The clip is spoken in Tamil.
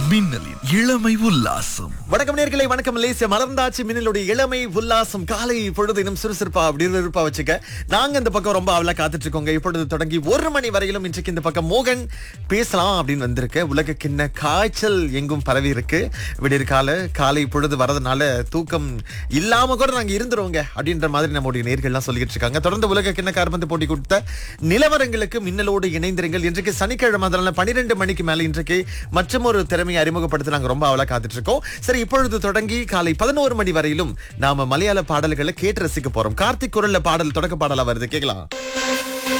மின்னலின் இளமை உல்லாசம் வணக்கம் நேர்களை வணக்கம் மலேசியா மலர்ந்தாச்சு மின்னலுடைய இளமை உல்லாசம் காலை பொழுது இன்னும் சுறுசுறுப்பா அப்படின்னு விருப்பா வச்சுக்க நாங்க இந்த பக்கம் ரொம்ப அவளா காத்துட்டு இருக்கோங்க இப்பொழுது தொடங்கி ஒரு மணி வரையிலும் இன்றைக்கு இந்த பக்கம் மோகன் பேசலாம் அப்படின்னு வந்திருக்க உலக கிண்ண காய்ச்சல் எங்கும் பரவி இருக்கு விடியற்கால காலை பொழுது வரதுனால தூக்கம் இல்லாம கூட நாங்க இருந்துருவோங்க அப்படின்ற மாதிரி நம்முடைய நேர்கள்லாம் சொல்லிட்டு இருக்காங்க தொடர்ந்து உலக கிண்ண கார்பந்து போட்டி கொடுத்த நிலவரங்களுக்கு மின்னலோடு இணைந்திருங்கள் இன்றைக்கு சனிக்கிழமை அதனால பனிரெண்டு மணிக்கு மேல இன்றைக்கு மற்றும் ஒரு திறமையை அறிமுகப்படுத்த நாங்க ரொம்ப அவளா காத்துட்டு இருக்கோம் சரி இப்பொழுது தொடங்கி காலை பதினோரு மணி வரையிலும் நாம மலையாள பாடல்களை கேட்டு ரசிக்க போறோம் கார்த்திக் குரல்ல பாடல் தொடக்க பாடலா வருது கேக்கலாம்